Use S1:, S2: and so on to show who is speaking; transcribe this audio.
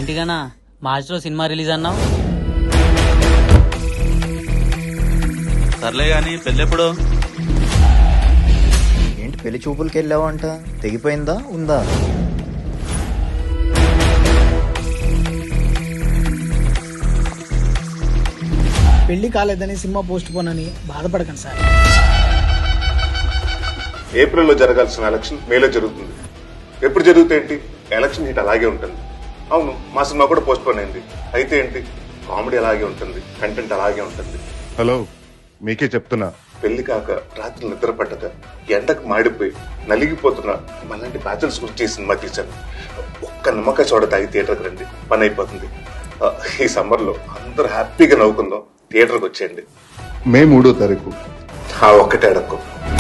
S1: ఏంటిగానా మార్చిలో cinema release అన్నావు
S2: సర్లే గాని పెళ్ళెప్పుడు
S3: ఏంటి పెళ్లి చూపులకి వెళ్ళావంట తెగిపోయిందా ఉందా
S4: పెళ్లి కాలేదని సినిమా పోస్ట్ పోన్ అని బాధపడకండి సార్
S5: ఏప్రిల్లో జరగాల్సిన ఎలక్షన్ మేలో జరుగుతుంది ఎప్పుడు జరిగితే ఏంటి ఎలక్షన్ హీట్ అలాగే ఉంటుంది అవును మా సినిమా కూడా పోస్ట్ పోన్ అయింది అయితే ఏంటి కామెడీ అలాగే ఉంటుంది కంటెంట్ అలాగే ఉంటుంది హలో మీకే చెప్తున్నా పెళ్లి కాక రాత్రి నిద్ర పట్టక ఎండకు మాడిపోయి నలిగిపోతున్న మళ్ళంటి బ్యాచులర్స్ గురించి ఈ సినిమా తీశాను ఒక్క నిమ్మకాయ చోడ తాగి థియేటర్కి రండి పని అయిపోతుంది ఆ, ఈ సమ్మర్ లో అందరూ హ్యాపీగా నవ్వుకుందాం థియేటర్కి వచ్చేయండి మే మూడో తారీఖు ఆ ఒక్కటే అడక్కు